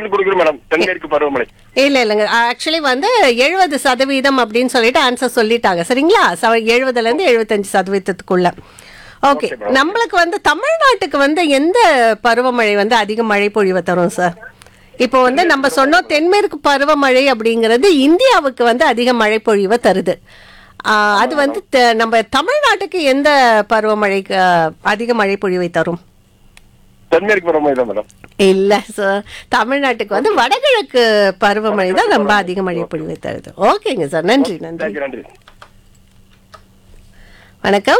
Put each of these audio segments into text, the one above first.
இருந்து கொடுக்குறோம் மேடம் தென்மேற்கு பருவமழை இல்ல இல்லைங்க ஆக்சுவலி வந்து எழுபது சதவீதம் அப்படின்னு சொல்லிட்டு ஆன்சர் சொல்லிட்டாங்க சரிங்களா எழுபதுல இருந்து எழுபத்தஞ்சு சதவீதத்துக்குள்ள ஓகே Okay, ma'am. நம்மளுக்கு வந்து தமிழ்நாட்டுக்கு வந்து எந்த பருவமழை வந்து அதிக மழை பொழிவை தரும் சார் இப்போ வந்து நம்ம சொன்னோம் தென்மேற்கு பருவமழை அப்படிங்கிறது இந்தியாவுக்கு வந்து அதிக மழை பொழிவை தருது ஆ, அது வந்து த- நம்ம தமிழ்நாட்டுக்கு எந்த பருவமழைக்கு ஆ, அதிக மழை பொழிவை தரும் தென்மேற்கு பருவமழை தான் மேடம் இல்ல சார் தமிழ்நாட்டுக்கு வந்து வடகிழக்கு பருவமழை தான் ரொம்ப அதிக மழை பொழிவை தருது ஓகேங்க சார் நன்றி நன்றி தேங்க்யூ நன்றி வணக்கம்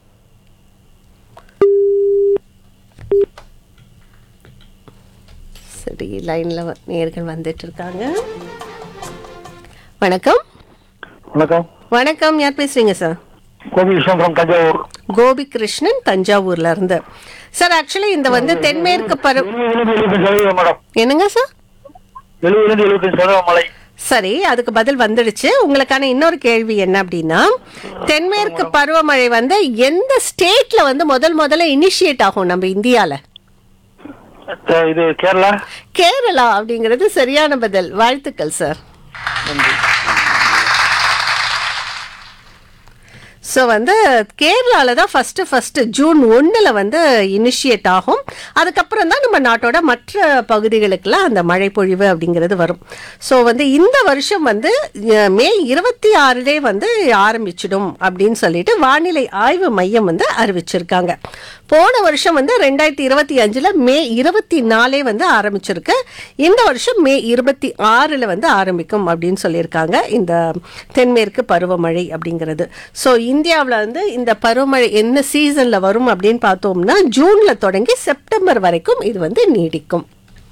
சரி லைன்ல வ- நேர்கள் வந்துட்டு இருக்காங்க வணக்கம் வணக்கம் வணக்கம் யார் பேசுறீங்க சார் கோபி விஸ்வம் தஞ்சாவூர் கோபி கிருஷ்ணன் தஞ்சாவூர்ல இருந்து சார் ஆக்சுவலி இந்த வந்து தென்மேற்கு பருவ எழுபதுலேருந்து எழுபத்தஞ்சு சதவீதம் மேடம் என்னங்க சார் எழுபதுலேருந்து எழுபத்தஞ்சு சதவீதம் மழை சரி அதுக்கு பதில் வந்துடுச்சு உங்களுக்கான இன்னொரு கேள்வி என்ன அப்படின்னா தென்மேற்கு பருவமழை வந்து எந்த ஸ்டேட்ல வந்து முதல் முதல்ல இனிஷியேட் ஆகும் நம்ம இந்தியால அஹ் இது கேரளா கேரளா அப்படிங்கிறது சரியான பதில் வாழ்த்துக்கள் சார் ஸோ வந்து கேரளாவில் தான் ஃபஸ்ட்டு ஃபஸ்ட்டு ஜூன் ஒன்றில் வந்து இனிஷியேட் ஆகும் அதுக்கப்புறம் தான் நம்ம நாட்டோட மற்ற பகுதிகளுக்கெல்லாம் அந்த மழை பொழிவு அப்படிங்கிறது வரும் ஸோ வந்து இந்த வருஷம் வந்து அஹ், மே இருபத்தி ஆறுலே வந்து ஆரம்பிச்சிடும் அப்படின்னு சொல்லிட்டு வானிலை ஆய்வு மையம் வந்து அறிவிச்சிருக்காங்க போன வருஷம் வந்து ரெண்டாயிரத்தி இருபத்தி அஞ்சில் மே இருபத்தி நாலே வந்து ஆரம்பிச்சிருக்கு இந்த வருஷம் மே இருபத்தி ஆறில் வந்து ஆரம்பிக்கும் அப்படின்னு சொல்லியிருக்காங்க இந்த தென்மேற்கு பருவமழை அப்படிங்கிறது ஸோ இந்தியாவில் வந்து இந்த பருவமழை என்ன சீசனில் வரும் அப்படின்னு பார்த்தோம்னா ஜூனில் தொடங்கி செப்டம்பர் வரைக்கும் இது வந்து நீடிக்கும்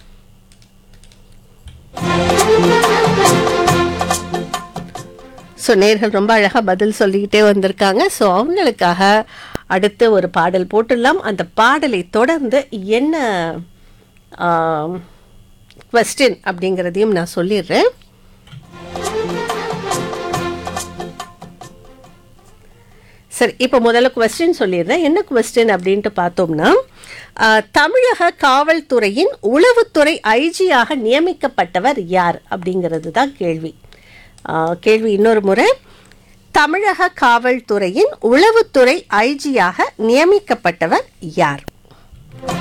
ஸோ நேர்கள் ரொம்ப அழகாக பதில் சொல்லிக்கிட்டே வந்திருக்காங்க ஸோ அவங்களுக்காக அடுத்து ஒரு பாடல் போட்டுடலாம் அந்த பாடலை தொடர்ந்து என்ன கொஸ்டின் அப்படிங்கிறதையும் நான் சொல்லிடுறேன் சரி இப்போ முதல்ல கொஸ்டின் சொல்லிடுறேன் என்ன கொஸ்டின் அப்படின்ட்டு பார்த்தோம்னா ஆஹ், தமிழக காவல்துறையின் உளவுத்துறை ஐஜியாக நியமிக்கப்பட்டவர் யார் அப்படிங்கிறது தான் கேள்வி ஆஹ், கேள்வி இன்னொரு முறை தமிழக காவல்துறையின் உளவுத்துறை ஐஜியாக நியமிக்கப்பட்டவர் யார்